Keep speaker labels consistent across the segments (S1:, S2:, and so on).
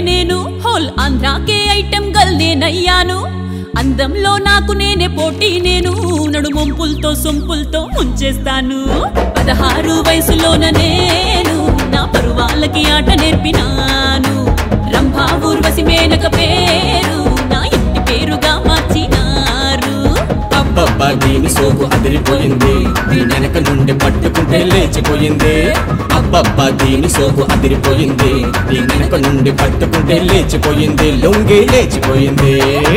S1: నేను whole ఆంధ్రాకే item గల్ నేనయ్యాను అందంలో నాకు నేనే పోటీ నేను నడుమొంపులతో సొంపులతో ముంచేస్తాను పదహారు వయసులోన నేను నా పరువాళ్ళకి ఆట నేర్పినాను రంభా ఊర్వశి మేనక పేరు నా ఇంటి పేరుగా మార్చినారు
S2: అబ్బబ్బా దీని సోకు అదిరిపోయింది దీని వెనక నుండి పట్టుకుంటే లేచిపోయింది అబ్బబ్బా దీని సోకు అదిరిపోయింది దీని వెనక నుండి పట్టుకుంటే లేచిపోయింది లొంగి లేచిపోయింది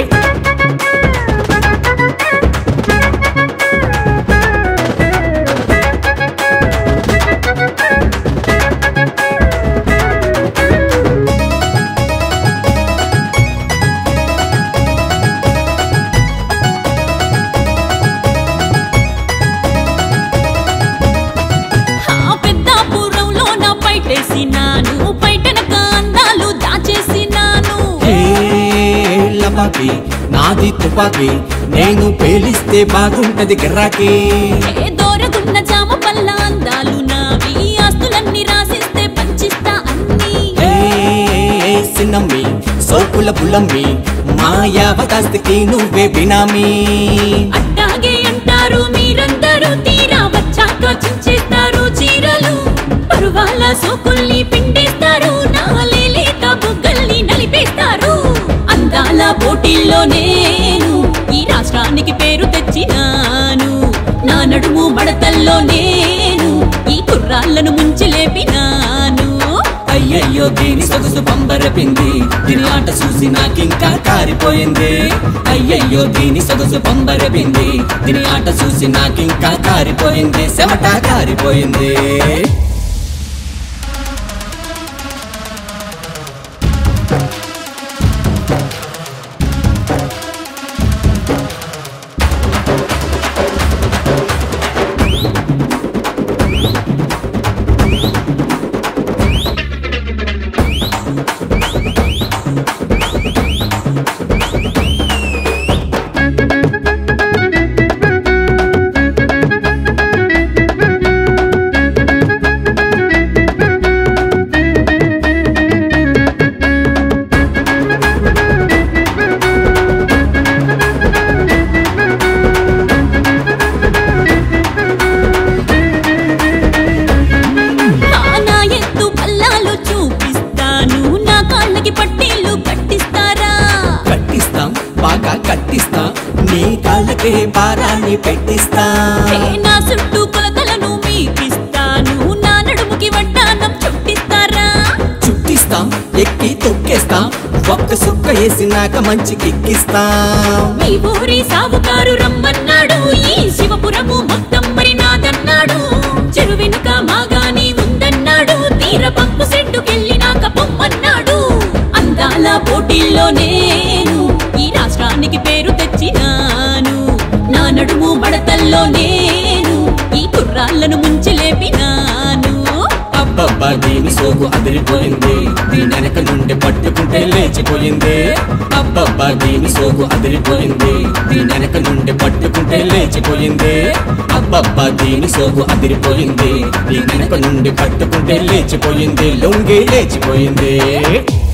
S1: ఆ పెద్దాపురంలో నా పైటేసినాను పైటనక అందాలు దాచేసినాను
S2: ఏ లపాకి నాది తుపాకి నేను పేలిస్తే బాగుంటది గిరాకీ
S1: ఏ దూరగున్న జామ పల్ల అందాలు నావి ఆస్తులన్నీ రాసిస్తే పంచిస్తా అన్నీ
S2: ఏ సిన్నమ్మి సోకుల బుల్లమ్మి మాయావతాస్తికి నువ్వే బినామీ
S1: అట్టాగే అంటారు మీరందరూ తీరా వచ్చాక చించేస్తారు చీరలు పరువాల సోకుల్ని పిండేస్తారు నా లేత బుగ్గల్ని నలిపేస్తారు అందాల పోటీల్లో నేను ఈ రాష్ట్రానికి పేరు తెచ్చినాను నా నడుము మడతల్లో నేను ఈ కుర్రాళ్ళను ముంచి లేపినాను
S2: అయ్యయ్యో దీని సొగసు పంబరపింది దీని ఆట చూసి నాకింకా కారిపోయింది అయ్యయ్యో దీని సొగసు పంబరపింది దీని ఆట చూసి నాకింకా కారిపోయింది చెమట కారిపోయింది
S1: నా ఎత్తు పల్లాలు చూపిస్తాను నా కాళ్ళకి పట్టీలు కట్టిస్తారా
S2: కట్టిస్తాం బాగా కట్టిస్తాం నీ కాళ్ళకే భారాన్ని పెట్టిస్తాం
S1: ఏ నా చుట్టూ కొలతలను మీకిస్తాను నా నడుముకి వడ్డానం చుట్టిస్తారా
S2: చుట్టిస్తాం ఎక్కి తొక్కేస్తాం ఒక్క సుక్క వేసినాక మంచి కిక్కిస్తాం
S1: మీ ఊరి సావుకారు రమ్మన్నాడు ఈ శివపురము మొత్తం మరి నాదన్నాడు చెరు వెనుక మాగాని ఉందన్నాడు తీర పంపు సెట్టుకెళ్ళినాక పొమ్మన్నాడు అందాల పోటీల్లో నేను ఈ రాష్ట్రానికి పేరు తెచ్చినాను నా నడుము మడతల్లో నేను ఈ కుర్రాళ్ళను ముంచి లేపినాను
S2: అబ్బబ్బా దీని సోకు అదిరిపోయింది దీని వెనక నుండి పట్టుకుంటే లేచిపోయింది అబ్బబ్బా దీని సోకు అదిరిపోయింది దీని వెనక నుండి పట్టుకుంటే లేచిపోయింది అబ్బబ్బా దీని సోకు అదిరిపోయింది దీని వెనక నుండి పట్టుకుంటే లేచిపోయింది లొంగి లేచిపోయింది